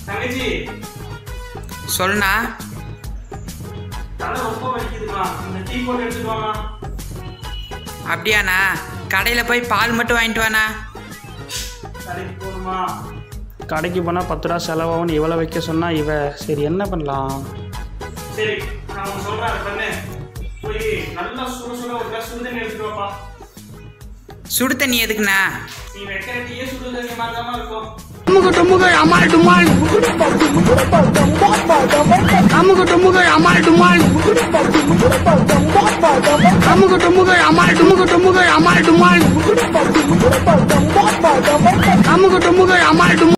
தங்கச்சி சொல்லுண்ணா தலை ரொம்ப வலிக்குதுமா இந்த டீ போட்டு எடுத்துட்டு வாமா அப்படியாண்ணா கடையில் போய் பால் மட்டும் வாங்கிட்டு வாண்ணா கடைக்கு போகணுமா கடைக்கு போனால் பத்து ரூபா செலவாகும்னு இவ்வளோ வைக்க சொன்னால் இவ சரி என்ன பண்ணலாம் சரி நான் உனக்கு சொல்றேன் அதை பண்ணு போய் நல்லா சுட சுட ஒரு கிளாஸ் சுடு தண்ணி எடுத்துட்டு வாப்பா சுடு தண்ணி எதுக்குண்ணா நீ வைக்கிற டீயே சுடு தண்ணி மாதிரி தான் இருக்கும் அமுக டுமுக அமால் டுமால் அமுக டுமுக அமால் டுமால் அமுக டுமுக அமால் டுமுக டுமுக அமால் டுமால் அமுக டுமுக அமால் டுமால்